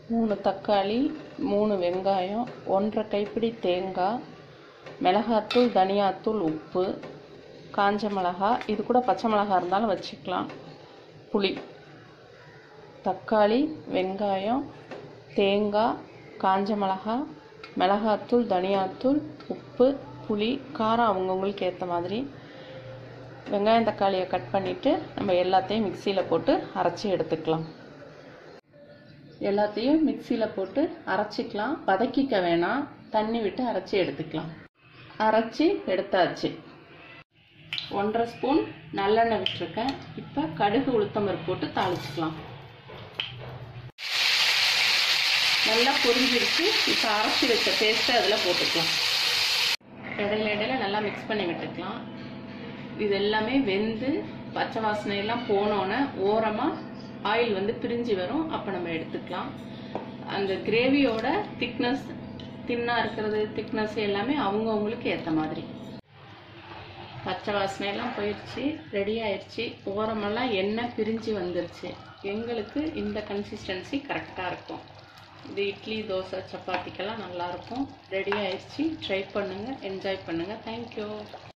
மூணு தக்காளி மூணு வெங்காயம் ஒன்றரை கைப்பிடி தேங்காய் மிளகாத்தூள் தனியாத்தூள் உப்பு காஞ்ச மிளகா இது கூட பச்சை மிளகா இருந்தாலும் வச்சுக்கலாம் புளி தக்காளி வெங்காயம் தேங்காய் காஞ்ச மிளகா மிளகாத்தூள் தனியாத்தூள் உப்பு புளி காரம் அவங்கவுங்களுக்கு ஏற்ற மாதிரி வெங்காயம் தக்காளியை கட் பண்ணிவிட்டு நம்ம எல்லாத்தையும் மிக்சியில் போட்டு அரைச்சி எடுத்துக்கலாம் எல்லாத்தையும் மிக்சியில் போட்டு அரைச்சிக்கலாம் வதக்கிக்க வேணாம் தண்ணி விட்டு அரைச்சி எடுத்துக்கலாம் அரைச்சி எடுத்தாச்சு ஒன்றரை ஸ்பூன் நல்லெண்ணெய் விட்டுருக்கேன் இப்போ கடுகு உளுத்தம்பருப்பு போட்டு தாளிச்சுக்கலாம் நல்லா பொரிஞ்சிருச்சு இப்போ அரைச்சி வச்ச பேஸ்ட்டை அதில் போட்டுக்கலாம் இடையில இடையில நல்லா மிக்ஸ் பண்ணி விட்டுக்கலாம் இது எல்லாமே வெந்து பச்சை வாசனை எல்லாம் போனோன்னே ஓரமாக ஆயில் வந்து பிரிஞ்சு வரும் அப்போ நம்ம எடுத்துக்கலாம் அந்த கிரேவியோட திக்னஸ் தின்னாக இருக்கிறது திக்னஸ் எல்லாமே அவங்கவுங்களுக்கு ஏற்ற மாதிரி பச்சை வாசனையெல்லாம் போயிடுச்சு ரெடி ஆயிடுச்சு ஓரமெல்லாம் எண்ணெய் பிரிஞ்சு வந்துருச்சு எங்களுக்கு இந்த கன்சிஸ்டன்சி கரெக்டாக இருக்கும் இது இட்லி தோசை சப்பாத்திக்கெல்லாம் நல்லாயிருக்கும் ரெடி ஆயிடுச்சு ட்ரை பண்ணுங்கள் என்ஜாய் பண்ணுங்கள் தேங்க்யூ